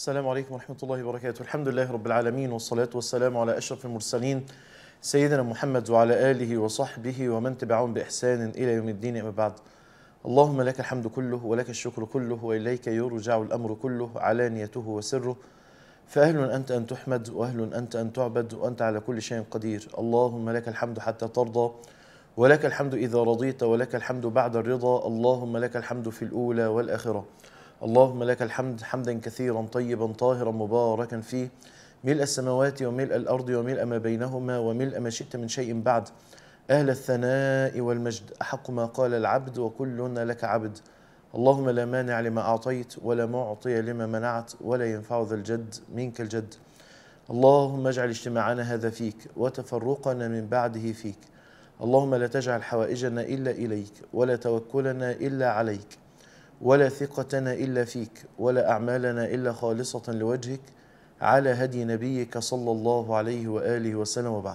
السلام عليكم ورحمة الله وبركاته الحمد لله رب العالمين والصلاة والسلام على أشرف المرسلين سيدنا محمد وعلى آله وصحبه ومن تبعهم بإحسان إلى يوم الدين أما بعد اللهم لك الحمد كله ولك الشكر كله وإليك يرجع الأمر كله علانيته وسره فأهل أنت أن تحمد وأهل أنت أن تعبد وأنت على كل شيء قدير اللهم لك الحمد حتى ترضى ولك الحمد إذا رضيت ولك الحمد بعد الرضا اللهم لك الحمد في الأولى والآخرة اللهم لك الحمد حمدا كثيرا طيبا طاهرا مباركا فيه ملء السماوات وملء الأرض وملء ما بينهما وملء ما شئت من شيء بعد أهل الثناء والمجد أحق ما قال العبد وكلنا لك عبد اللهم لا مانع لما أعطيت ولا معطي لما منعت ولا ينفع ذا الجد منك الجد اللهم اجعل اجتماعنا هذا فيك وتفرقنا من بعده فيك اللهم لا تجعل حوائجنا إلا إليك ولا توكلنا إلا عليك ولا ثقتنا إلا فيك ولا أعمالنا إلا خالصة لوجهك على هدي نبيك صلى الله عليه وآله وسلم وبعد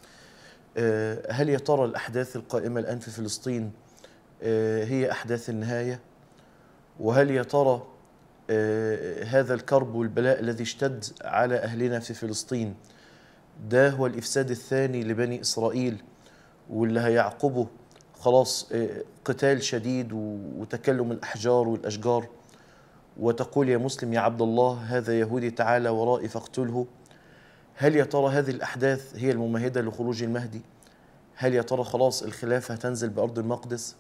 آه، هل يا ترى الأحداث القائمة الآن في فلسطين آه، هي أحداث النهاية وهل يا ترى آه، هذا الكرب والبلاء الذي اشتد على أهلنا في فلسطين ده هو الإفساد الثاني لبني إسرائيل واللي هيعقبه خلاص آه، قتال شديد و- وتكلم الأحجار والأشجار وتقول يا مسلم يا عبد الله هذا يهودي تعالى ورائي فاقتله هل يا ترى هذه الأحداث هي الممهدة لخروج المهدي هل يا ترى خلاص الخلافة هتنزل بأرض المقدس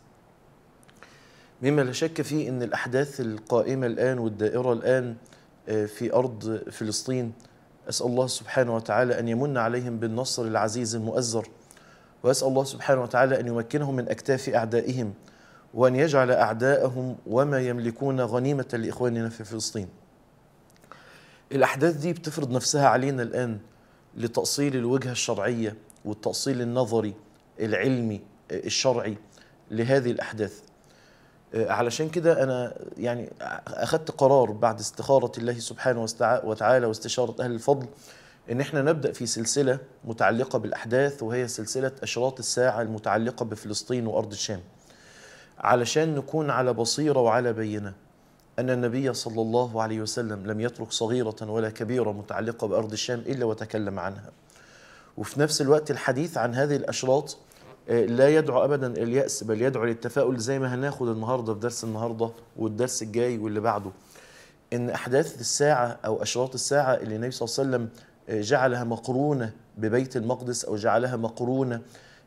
مما لا شك فيه أن الأحداث القائمة الآن والدائرة الآن آه، في أرض فلسطين أسأل الله سبحانه وتعالى أن يمن عليهم بالنصر العزيز المؤزر وأسأل الله سبحانه وتعالى أن يمكنهم من أكتاف أعدائهم وأن يجعل أعداءهم وما يملكون غنيمة لإخواننا في فلسطين الأحداث دي بتفرض نفسها علينا الآن لتأصيل الوجهة الشرعية والتأصيل النظري العلمي آه، الشرعي لهذه الأحداث آه، علشان كده أنا يعني أخذت قرار بعد استخارة الله سبحانه واستع- وتعالى واستشارة أهل الفضل ان احنا نبدا في سلسله متعلقه بالاحداث وهي سلسله اشراط الساعه المتعلقه بفلسطين وارض الشام علشان نكون على بصيره وعلى بينه ان النبي صلى الله عليه وسلم لم يترك صغيره ولا كبيره متعلقه بارض الشام الا وتكلم عنها وفي نفس الوقت الحديث عن هذه الاشراط آه، لا يدعو ابدا الى الياس بل يدعو للتفاؤل زي ما هناخد النهارده في درس النهارده والدرس الجاي واللي بعده ان احداث الساعه او اشراط الساعه اللي النبي صلى الله عليه وسلم آه، جعلها مقرونه ببيت المقدس او جعلها مقرونه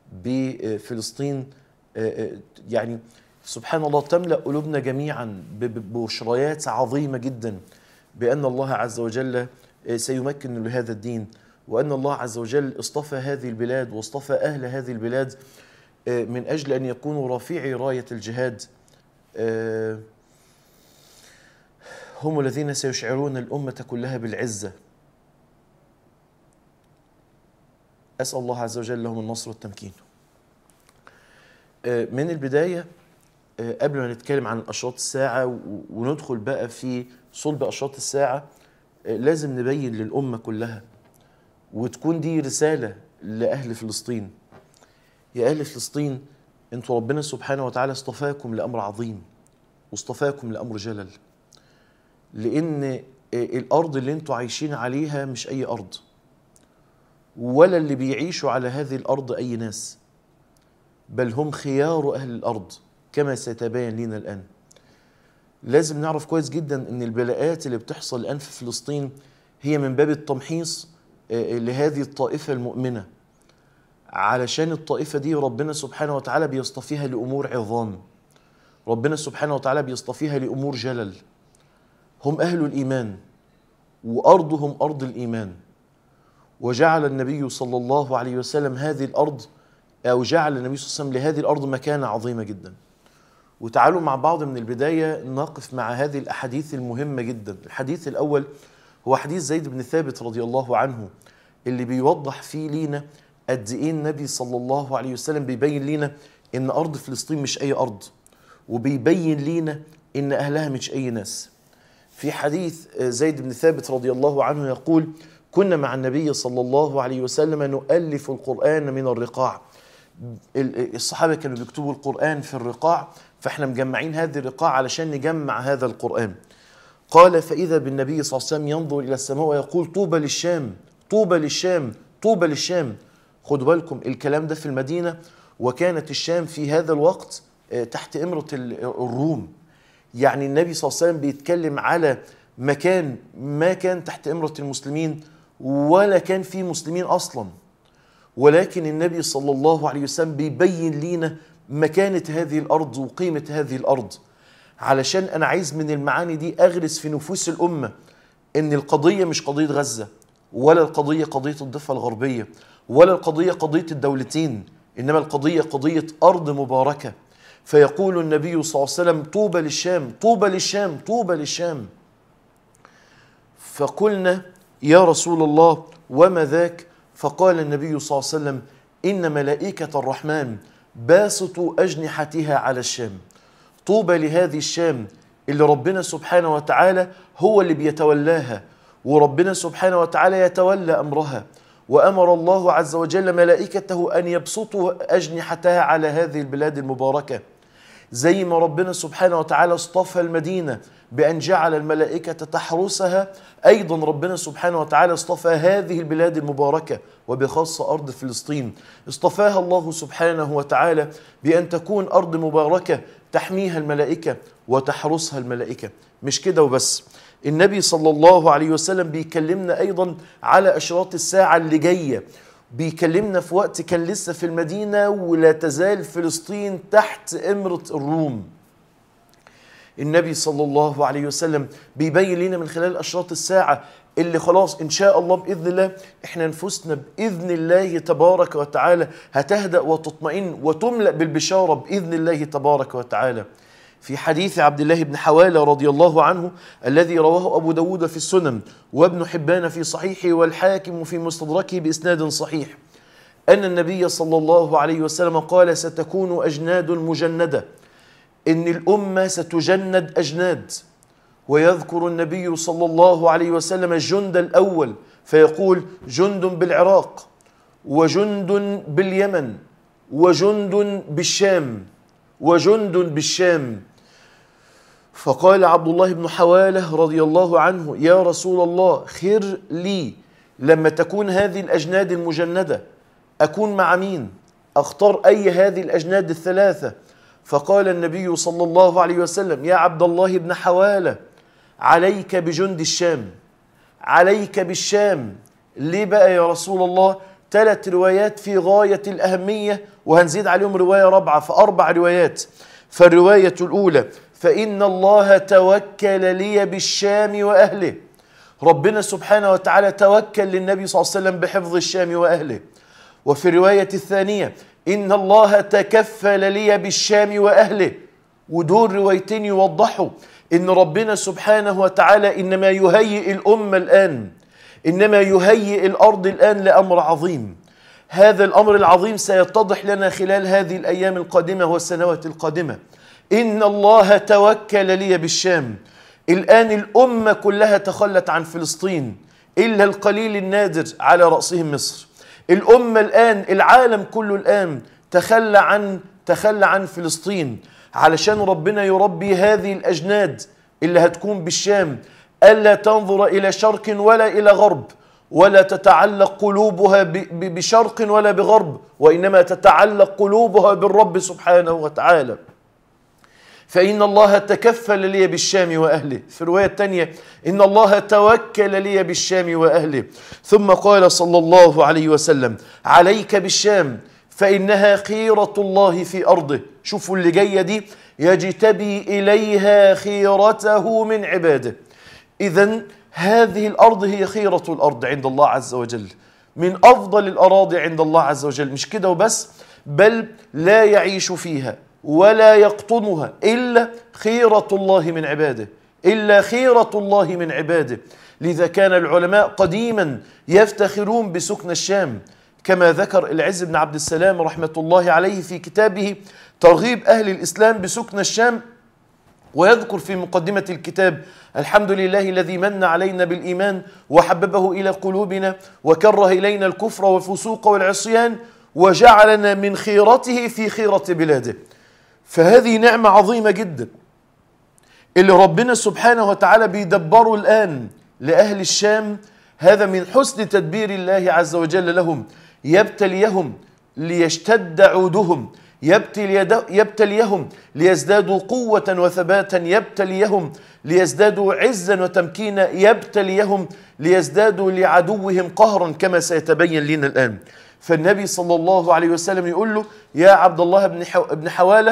بفلسطين آه، آه، يعني سبحان الله تملا قلوبنا جميعا ب- ب- ببشريات عظيمه جدا بان الله عز وجل آه، سيمكن لهذا الدين وان الله عز وجل اصطفى هذه البلاد واصطفى اهل هذه البلاد آه، من اجل ان يكونوا رافعي رايه الجهاد آه، هم الذين سيشعرون الأمة كلها بالعزة أسأل الله عز وجل لهم النصر والتمكين آه، من البداية آه، قبل ما نتكلم عن أشراط الساعة و- وندخل بقى في صلب أشراط الساعة آه، لازم نبين للأمة كلها وتكون دي رسالة لأهل فلسطين يا أهل فلسطين أنتوا ربنا سبحانه وتعالى اصطفاكم لأمر عظيم واصطفاكم لأمر جلل لان الارض اللي انتوا عايشين عليها مش اي ارض ولا اللي بيعيشوا على هذه الارض اي ناس بل هم خيار اهل الارض كما سيتبين لنا الان لازم نعرف كويس جدا ان البلاءات اللي بتحصل الان في فلسطين هي من باب التمحيص آه، لهذه الطائفه المؤمنه علشان الطائفه دي ربنا سبحانه وتعالى بيصطفيها لامور عظام ربنا سبحانه وتعالى بيصطفيها لامور جلل هم أهل الإيمان وأرضهم أرض الإيمان وجعل النبي صلى الله عليه وسلم هذه الأرض أو جعل النبي صلى الله عليه وسلم لهذه الأرض مكانة عظيمة جدا وتعالوا مع بعض من البداية نقف مع هذه الأحاديث المهمة جدا الحديث الأول هو حديث زيد بن ثابت رضي الله عنه اللي بيوضح فيه لينا قد إيه النبي صلى الله عليه وسلم بيبين لينا إن أرض فلسطين مش أي أرض وبيبين لينا إن أهلها مش أي ناس في حديث زيد بن ثابت رضي الله عنه يقول كنا مع النبي صلى الله عليه وسلم نؤلف القرآن من الرقاع ال- الصحابة كانوا بيكتبوا القرآن في الرقاع فاحنا مجمعين هذه الرقاع علشان نجمع هذا القرآن قال فإذا بالنبي صلى الله عليه وسلم ينظر إلى السماء ويقول طوبى للشام طوبى للشام طوبى للشام خدوا بالكم الكلام ده في المدينة وكانت الشام في هذا الوقت آه، تحت إمرة ال- الروم يعني النبي صلى الله عليه وسلم بيتكلم على مكان ما كان تحت إمرة المسلمين ولا كان فيه مسلمين أصلاً ولكن النبي صلى الله عليه وسلم بيبين لينا مكانة هذه الأرض وقيمة هذه الأرض علشان أنا عايز من المعاني دي أغرس في نفوس الأمة إن القضية مش قضية غزة ولا القضية قضية الضفة الغربية ولا القضية قضية الدولتين إنما القضية قضية أرض مباركة فيقول النبي صلى الله عليه وسلم طوبى للشام طوبى للشام طوبى للشام فقلنا يا رسول الله وما ذاك فقال النبي صلى الله عليه وسلم إن ملائكة الرحمن باسطوا أجنحتها على الشام طوبى لهذه الشام اللي ربنا سبحانه وتعالى هو اللي بيتولاها وربنا سبحانه وتعالى يتولى أمرها وأمر الله عز وجل ملائكته أن يبسطوا أجنحتها على هذه البلاد المباركة زي ما ربنا سبحانه وتعالى اصطفى المدينة بأن جعل الملائكة تحرسها أيضا ربنا سبحانه وتعالى اصطفى هذه البلاد المباركة وبخاصة أرض فلسطين اصطفاها الله سبحانه وتعالى بأن تكون أرض مباركة تحميها الملائكة وتحرسها الملائكة مش كده وبس النبي صلى الله عليه وسلم بيكلمنا أيضا على أشراط الساعة اللي جاية بيكلمنا في وقت كان لسه في المدينة ولا تزال فلسطين تحت إمرة الروم النبي صلى الله عليه وسلم بيبين لنا من خلال أشراط الساعة اللي خلاص إن شاء الله بإذن الله إحنا نفوسنا بإذن الله تبارك وتعالى هتهدأ وتطمئن وتملأ بالبشارة بإذن الله تبارك وتعالى في حديث عبد الله بن حوالة رضي الله عنه الذي رواه أبو داود في السنن وابن حبان في صحيحه والحاكم في مستدركه بإسناد صحيح أن النبي صلى الله عليه وسلم قال ستكون أجناد مجندة إن الأمة ستجند أجناد ويذكر النبي صلى الله عليه وسلم الجند الأول فيقول جند بالعراق وجند باليمن وجند بالشام وجند بالشام فقال عبد الله بن حواله رضي الله عنه يا رسول الله خير لي لما تكون هذه الأجناد المجندة أكون مع مين أختار أي هذه الأجناد الثلاثة فقال النبي صلى الله عليه وسلم يا عبد الله بن حواله عليك بجند الشام عليك بالشام ليه بقى يا رسول الله ثلاث روايات في غاية الأهمية وهنزيد عليهم رواية رابعة فأربع روايات فالرواية الأولى فإن الله توكل لي بالشام وأهله ربنا سبحانه وتعالى توكل للنبي صلى الله عليه وسلم بحفظ الشام وأهله وفي الرواية الثانية إن الله تكفل لي بالشام وأهله ودول روايتين يوضحوا إن ربنا سبحانه وتعالى إنما يهيئ الأمة الآن إنما يهيئ الأرض الآن لأمر عظيم هذا الأمر العظيم سيتضح لنا خلال هذه الأيام القادمة والسنوات القادمة إن الله توكل لي بالشام الآن الأمة كلها تخلت عن فلسطين إلا القليل النادر على رأسهم مصر الأمة الآن العالم كله الآن تخلى عن تخلى عن فلسطين علشان ربنا يربي هذه الأجناد اللي هتكون بالشام ألا تنظر إلى شرق ولا إلى غرب ولا تتعلق قلوبها بشرق ولا بغرب وإنما تتعلق قلوبها بالرب سبحانه وتعالى فإن الله تكفل لي بالشام وأهله في الرواية الثانية إن الله توكل لي بالشام وأهله ثم قال صلى الله عليه وسلم عليك بالشام فإنها خيرة الله في أرضه شوفوا اللي جاية دي يجتبي إليها خيرته من عباده إذا هذه الأرض هي خيرة الأرض عند الله عز وجل من أفضل الأراضي عند الله عز وجل مش كده وبس بل لا يعيش فيها ولا يقطنها إلا خيرة الله من عباده إلا خيرة الله من عباده لذا كان العلماء قديما يفتخرون بسكن الشام كما ذكر العز بن عبد السلام رحمة الله عليه في كتابه ترغيب أهل الإسلام بسكن الشام ويذكر في مقدمة الكتاب الحمد لله الذي من علينا بالإيمان وحببه إلى قلوبنا وكره إلينا الكفر والفسوق والعصيان وجعلنا من خيرته في خيرة بلاده فهذه نعمة عظيمة جدا اللي ربنا سبحانه وتعالى بيدبره الآن لأهل الشام هذا من حسن تدبير الله عز وجل لهم يبتليهم ليشتد عودهم يبتلي يبتليهم ليزدادوا قوة وثباتا يبتليهم ليزدادوا عزا وتمكينا يبتليهم ليزدادوا لعدوهم قهرا كما سيتبين لنا الآن فالنبي صلى الله عليه وسلم يقول له يا عبد الله بن بن حواله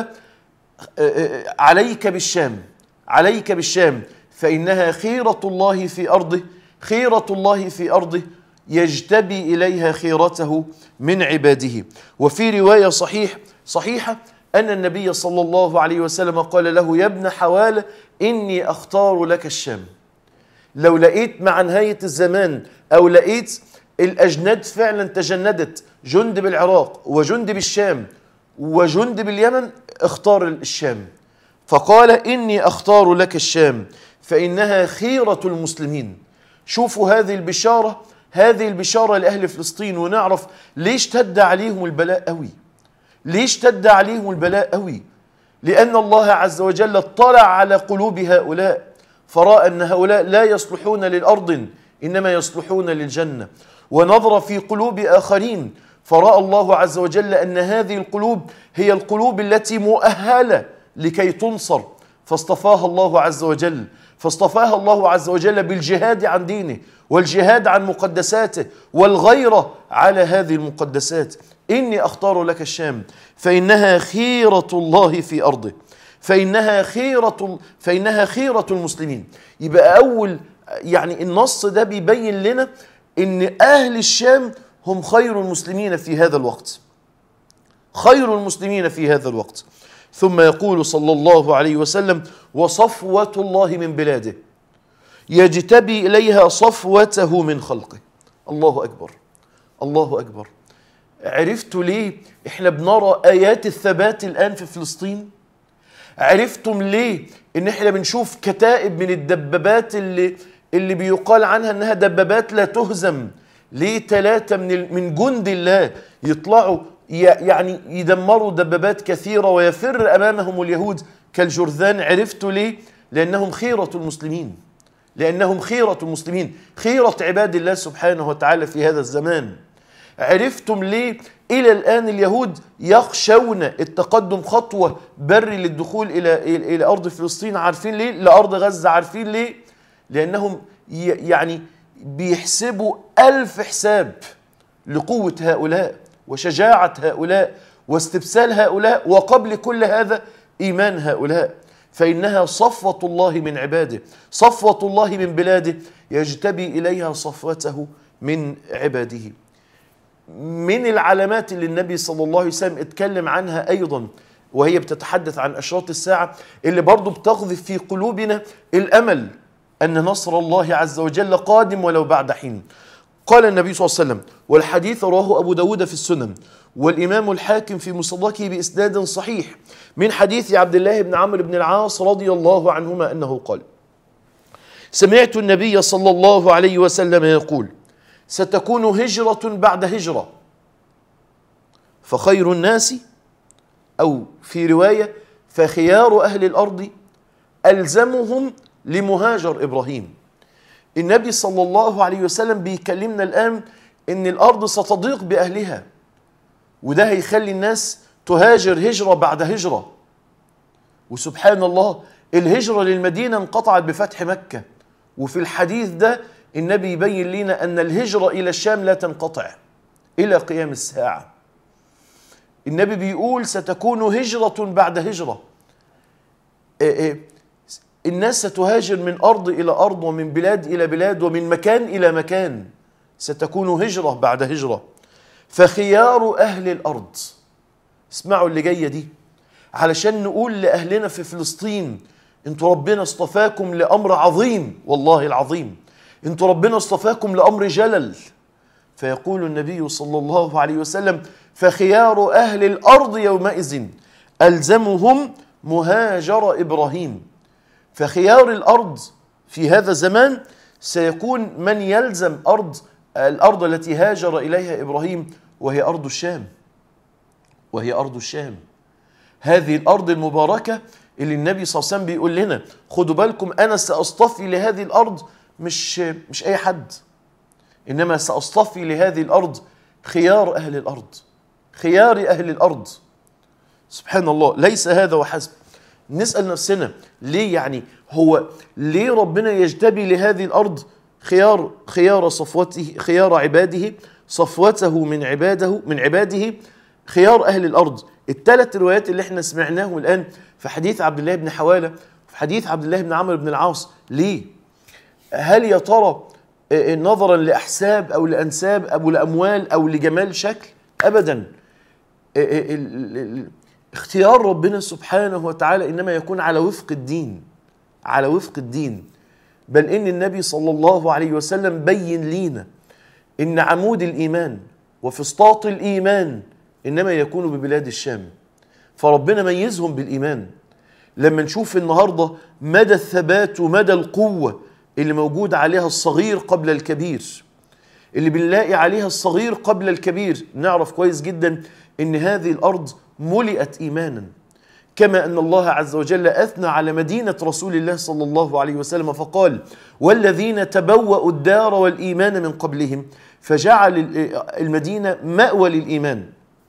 عليك بالشام عليك بالشام فإنها خيرة الله في أرضه خيرة الله في أرضه يجتبي إليها خيرته من عباده وفي رواية صحيح صحيحة أن النبي صلى الله عليه وسلم قال له يا ابن حوالة إني أختار لك الشام لو لقيت مع نهاية الزمان أو لقيت الأجناد فعلا تجندت جند بالعراق وجند بالشام وجند باليمن اختار الشام فقال إني أختار لك الشام فإنها خيرة المسلمين شوفوا هذه البشارة هذه البشارة لأهل فلسطين ونعرف ليش اشتد عليهم البلاء قوي ليش اشتد عليهم البلاء قوي لأن الله عز وجل اطلع على قلوب هؤلاء فرأى أن هؤلاء لا يصلحون للأرض إنما يصلحون للجنة ونظر في قلوب آخرين فرأى الله عز وجل أن هذه القلوب هي القلوب التي مؤهلة لكي تنصر فاصطفاها الله عز وجل فاصطفاها الله عز وجل بالجهاد عن دينه والجهاد عن مقدساته والغيرة على هذه المقدسات إني أختار لك الشام فإنها خيرة الله في أرضه فإنها خيرة فإنها خيرة المسلمين يبقى أول يعني النص ده بيبين لنا إن أهل الشام هم خير المسلمين في هذا الوقت خير المسلمين في هذا الوقت ثم يقول صلى الله عليه وسلم وصفوة الله من بلاده يجتبي إليها صفوته من خلقه الله أكبر الله أكبر عرفت ليه احنا بنرى آيات الثبات الآن في فلسطين عرفتم ليه ان احنا بنشوف كتائب من الدبابات اللي اللي بيقال عنها انها دبابات لا تهزم ليه ثلاثة من من جند الله يطلعوا يعني يدمروا دبابات كثيرة ويفر أمامهم اليهود كالجرذان عرفتوا ليه؟ لأنهم خيرة المسلمين لأنهم خيرة المسلمين خيرة عباد الله سبحانه وتعالى في هذا الزمان عرفتم ليه إلى الآن اليهود يخشون التقدم خطوة بري للدخول إلى إلى أرض فلسطين عارفين ليه؟ لأرض غزة عارفين ليه؟ لأنهم يعني بيحسبوا ألف حساب لقوة هؤلاء وشجاعة هؤلاء واستبسال هؤلاء وقبل كل هذا إيمان هؤلاء فإنها صفوة الله من عباده صفوة الله من بلاده يجتبي إليها صفوته من عباده من العلامات اللي النبي صلى الله عليه وسلم اتكلم عنها أيضا وهي بتتحدث عن أشراط الساعة اللي برضو بتقذف في قلوبنا الأمل أن نصر الله عز وجل قادم ولو بعد حين قال النبي صلى الله عليه وسلم والحديث رواه أبو داود في السنن والإمام الحاكم في مصدقه بإسناد صحيح من حديث عبد الله بن عمرو بن العاص رضي الله عنهما أنه قال سمعت النبي صلى الله عليه وسلم يقول ستكون هجرة بعد هجرة فخير الناس أو في رواية فخيار أهل الأرض ألزمهم لمهاجر إبراهيم النبي صلى الله عليه وسلم بيكلمنا الآن إن الأرض ستضيق بأهلها وده هيخلي الناس تهاجر هجرة بعد هجرة وسبحان الله الهجرة للمدينة انقطعت بفتح مكة وفي الحديث ده النبي يبين لنا أن الهجرة إلى الشام لا تنقطع إلى قيام الساعة النبي بيقول ستكون هجرة بعد هجرة إيه إيه الناس ستهاجر من أرض إلى أرض ومن بلاد إلى بلاد ومن مكان إلى مكان ستكون هجرة بعد هجرة فخيار أهل الأرض اسمعوا اللي جاية دي علشان نقول لأهلنا في فلسطين انتوا ربنا اصطفاكم لأمر عظيم والله العظيم انتوا ربنا اصطفاكم لأمر جلل فيقول النبي صلى الله عليه وسلم فخيار أهل الأرض يومئذ ألزمهم مهاجر إبراهيم فخيار الأرض في هذا الزمان سيكون من يلزم أرض الأرض التي هاجر إليها إبراهيم وهي أرض الشام وهي أرض الشام هذه الأرض المباركة اللي النبي صلى الله عليه وسلم بيقول لنا خدوا بالكم انا ساصطفي لهذه الارض مش مش اي حد انما ساصطفي لهذه الارض خيار اهل الارض خيار اهل الارض سبحان الله ليس هذا وحسب نسال نفسنا ليه يعني هو ليه ربنا يجتبي لهذه الارض خيار خيار صفوته خيار عباده صفوته من عباده من عباده خيار اهل الارض الثلاث روايات اللي احنا سمعناهم الان في حديث عبد الله بن حواله في حديث عبد الله بن عمرو بن العاص ليه هل يا ترى آه، نظرا لاحساب او لانساب او لاموال او لجمال شكل ابدا آه، آه، ال- ال- اختيار ربنا سبحانه وتعالى انما يكون على وفق الدين على وفق الدين بل ان النبي صلى الله عليه وسلم بين لينا ان عمود الايمان وفسطاط الايمان انما يكون ببلاد الشام فربنا ميزهم بالايمان لما نشوف النهارده مدى الثبات ومدى القوه اللي موجود عليها الصغير قبل الكبير اللي بنلاقي عليها الصغير قبل الكبير نعرف كويس جدا ان هذه الارض ملئت ايمانا كما ان الله عز وجل اثنى على مدينه رسول الله صلى الله عليه وسلم فقال والذين تبوأوا الدار والايمان من قبلهم فجعل المدينه مأوى للايمان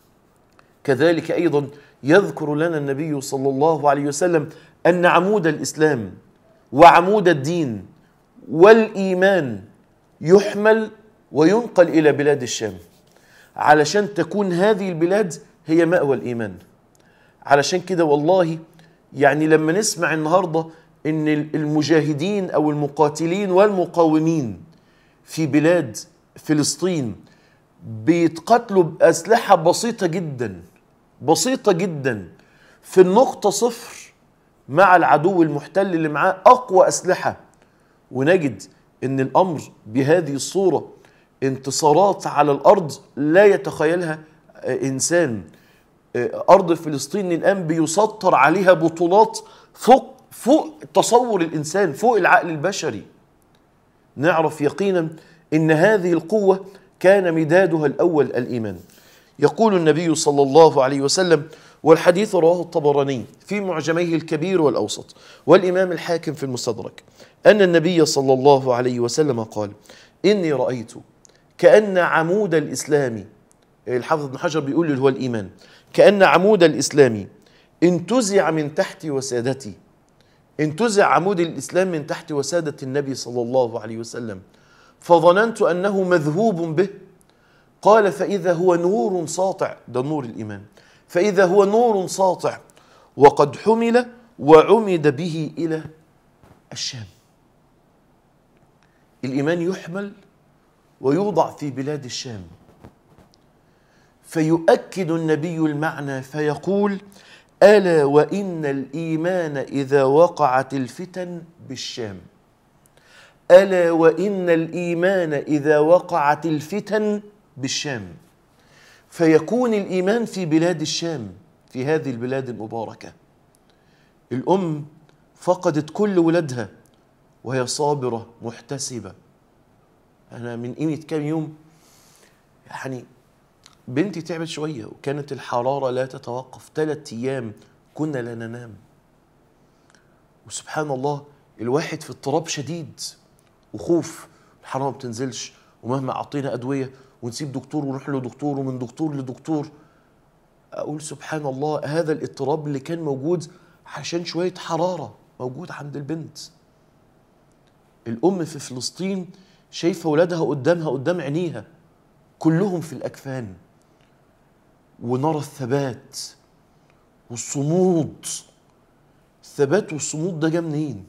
كذلك ايضا يذكر لنا النبي صلى الله عليه وسلم ان عمود الاسلام وعمود الدين والايمان يحمل وينقل الى بلاد الشام علشان تكون هذه البلاد هي مأوى الايمان علشان كده والله يعني لما نسمع النهارده ان المجاهدين او المقاتلين والمقاومين في بلاد فلسطين بيتقاتلوا باسلحه بسيطه جدا بسيطه جدا في النقطه صفر مع العدو المحتل اللي معاه اقوى اسلحه ونجد ان الامر بهذه الصوره انتصارات على الارض لا يتخيلها انسان ارض فلسطين الان بيسطر عليها بطولات فوق فوق تصور الانسان فوق العقل البشري نعرف يقينا ان هذه القوه كان مدادها الاول الايمان يقول النبي صلى الله عليه وسلم والحديث رواه الطبراني في معجميه الكبير والاوسط والامام الحاكم في المستدرك ان النبي صلى الله عليه وسلم قال اني رايت كان عمود الاسلام الحافظ ابن حجر بيقول اللي هو الايمان كان عمود الاسلام انتزع من تحت وسادتي انتزع عمود الاسلام من تحت وساده النبي صلى الله عليه وسلم فظننت انه مذهوب به قال فاذا هو نور ساطع ده نور الايمان فاذا هو نور ساطع وقد حمل وعمد به الى الشام الايمان يحمل ويوضع في بلاد الشام فيؤكد النبي المعنى فيقول الا وان الايمان اذا وقعت الفتن بالشام الا وان الايمان اذا وقعت الفتن بالشام فيكون الايمان في بلاد الشام في هذه البلاد المباركه الام فقدت كل ولادها وهي صابره محتسبه انا من قيمه كام يوم يعني بنتي تعبت شويه وكانت الحراره لا تتوقف ثلاث ايام كنا لا ننام وسبحان الله الواحد في اضطراب شديد وخوف الحراره ما بتنزلش ومهما اعطينا ادويه ونسيب دكتور ونروح لدكتور ومن دكتور لدكتور اقول سبحان الله هذا الاضطراب اللي كان موجود عشان شويه حراره موجود عند البنت الام في فلسطين شايفه ولادها قدامها قدام عينيها كلهم في الاكفان ونرى الثبات والصمود الثبات والصمود ده جه منين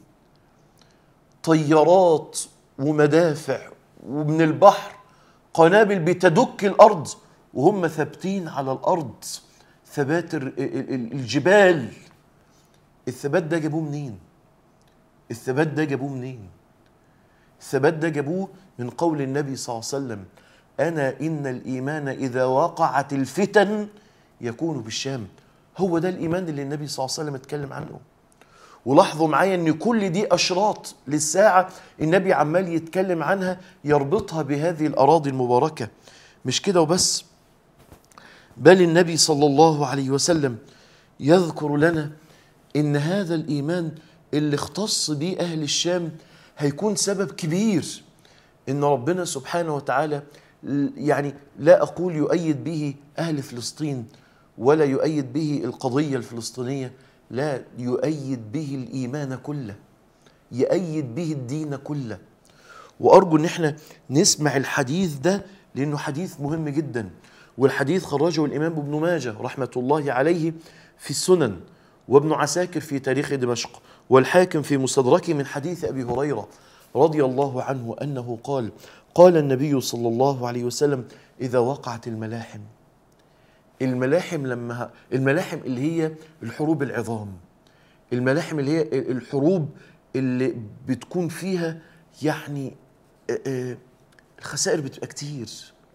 طيارات ومدافع ومن البحر قنابل بتدك الارض وهم ثابتين على الارض ثبات الجبال الثبات ده جابوه منين الثبات ده جابوه منين الثبات ده جابوه من قول النبي صلى الله عليه وسلم انا ان الايمان اذا وقعت الفتن يكون بالشام هو ده الايمان اللي النبي صلى الله عليه وسلم اتكلم عنه ولاحظوا معايا ان كل دي اشراط للساعه النبي عمال يتكلم عنها يربطها بهذه الاراضي المباركه مش كده وبس بل النبي صلى الله عليه وسلم يذكر لنا ان هذا الايمان اللي اختص به اهل الشام هيكون سبب كبير ان ربنا سبحانه وتعالى ل- يعني لا اقول يؤيد به اهل فلسطين ولا يؤيد به القضيه الفلسطينيه لا يؤيد به الايمان كله يؤيد به الدين كله وارجو ان احنا نسمع الحديث ده لانه حديث مهم جدا والحديث خرجه الامام ابن ماجه رحمه الله عليه في السنن وابن عساكر في تاريخ دمشق والحاكم في مستدركه من حديث ابي هريره رضي الله عنه انه قال قال النبي صلى الله عليه وسلم اذا وقعت الملاحم الملاحم لما الملاحم اللي هي الحروب العظام الملاحم اللي هي الحروب اللي بتكون فيها يعني آه، آه، الخسائر بتبقى كتير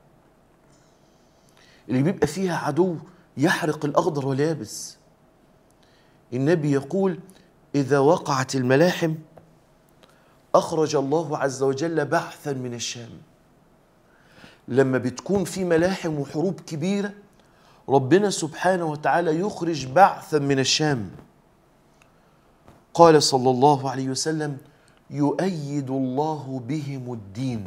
اللي بيبقى فيها عدو يحرق الأخضر واليابس النبي يقول إذا وقعت الملاحم أخرج الله عز وجل بعثا من الشام لما بتكون في ملاحم وحروب كبيرة ربنا سبحانه وتعالى يخرج بعثا من الشام قال صلى الله عليه وسلم يؤيد الله بهم الدين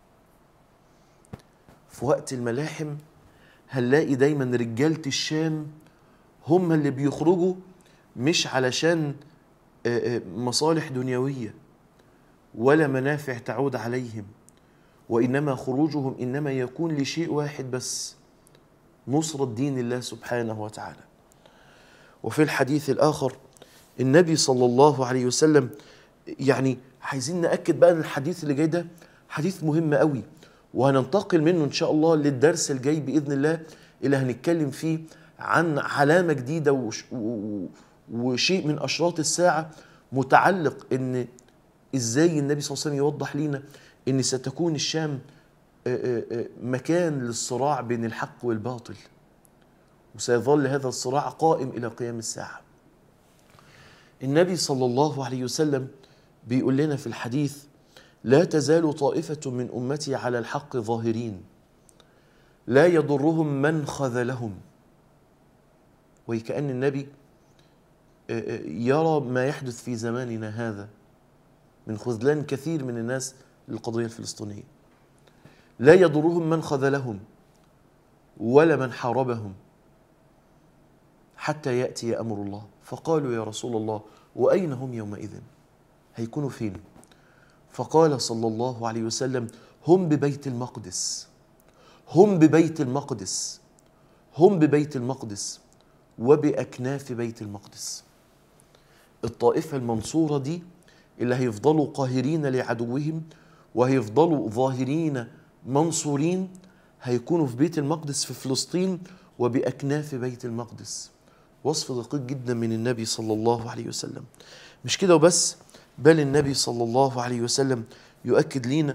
في وقت الملاحم هنلاقي دايما رجالة الشام هم اللي بيخرجوا مش علشان آه، آه، مصالح دنيوية ولا منافع تعود عليهم وإنما خروجهم إنما يكون لشيء واحد بس نصرة دين الله سبحانه وتعالى وفي الحديث الآخر النبي صلى الله عليه وسلم يعني عايزين نأكد بقى ان الحديث اللي جاي ده حديث مهم قوي وهننتقل منه ان شاء الله للدرس الجاي باذن الله اللي هنتكلم فيه عن علامه جديده وش و- وشيء من اشراط الساعه متعلق ان ازاي النبي صلى الله عليه وسلم يوضح لنا ان ستكون الشام آه، آه، آه، مكان للصراع بين الحق والباطل وسيظل هذا الصراع قائم الى قيام الساعه النبي صلى الله عليه وسلم بيقول لنا في الحديث لا تزال طائفة من أمتي على الحق ظاهرين لا يضرهم من خذلهم وكأن النبي آه، آه، يرى ما يحدث في زماننا هذا من خذلان كثير من الناس للقضية الفلسطينية لا يضرهم من خذلهم ولا من حاربهم حتى يأتي أمر الله فقالوا يا رسول الله وأين هم يومئذ هيكونوا فين فقال صلى الله عليه وسلم هم ببيت المقدس هم ببيت المقدس هم ببيت المقدس وبأكناف بيت المقدس الطائفة المنصورة دي اللي هيفضلوا قاهرين لعدوهم وهيفضلوا ظاهرين منصورين هيكونوا في بيت المقدس في فلسطين وبأكناف بيت المقدس وصف دقيق جدا من النبي صلى الله عليه وسلم مش كده وبس بل النبي صلى الله عليه وسلم يؤكد لنا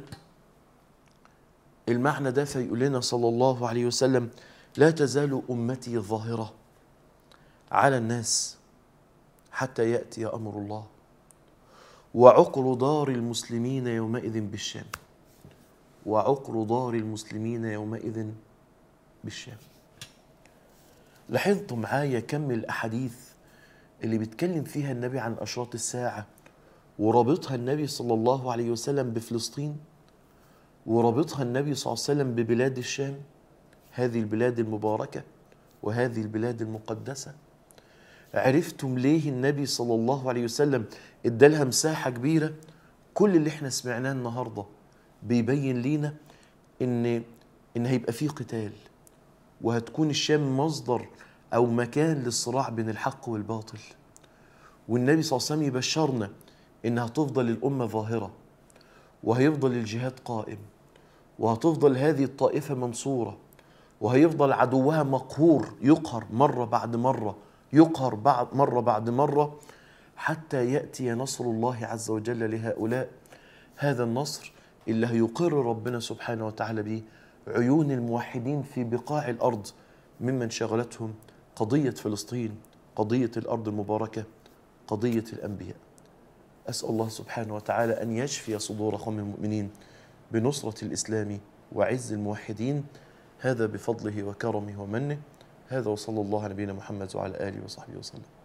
المعنى ده فيقول لنا صلى الله عليه وسلم لا تزال أمتي ظاهرة على الناس حتى يأتي أمر الله وعقر دار المسلمين يومئذ بالشام وعقر دار المسلمين يومئذ بالشام لاحظتوا معايا كم الأحاديث اللي بيتكلم فيها النبي عن أشراط الساعة ورابطها النبي صلى الله عليه وسلم بفلسطين ورابطها النبي صلى الله عليه وسلم ببلاد الشام هذه البلاد المباركة وهذه البلاد المقدسة عرفتم ليه النبي صلى الله عليه وسلم ادالها مساحة كبيرة كل اللي احنا سمعناه النهاردة بيبين لينا ان ان هيبقى فيه قتال وهتكون الشام مصدر او مكان للصراع بين الحق والباطل والنبي صلى الله عليه وسلم يبشرنا ان هتفضل الامه ظاهره وهيفضل الجهاد قائم وهتفضل هذه الطائفه منصوره وهيفضل عدوها مقهور يقهر مره بعد مره يقهر بعد مره بعد مره حتى ياتي نصر الله عز وجل لهؤلاء هذا النصر اللي هيقر ربنا سبحانه وتعالى به عيون الموحدين في بقاع الارض ممن شغلتهم قضيه فلسطين قضيه الارض المباركه قضيه الانبياء اسال الله سبحانه وتعالى ان يشفي صدور قوم المؤمنين بنصره الاسلام وعز الموحدين هذا بفضله وكرمه ومنه هذا وصلى الله على نبينا محمد وعلى اله وصحبه وسلم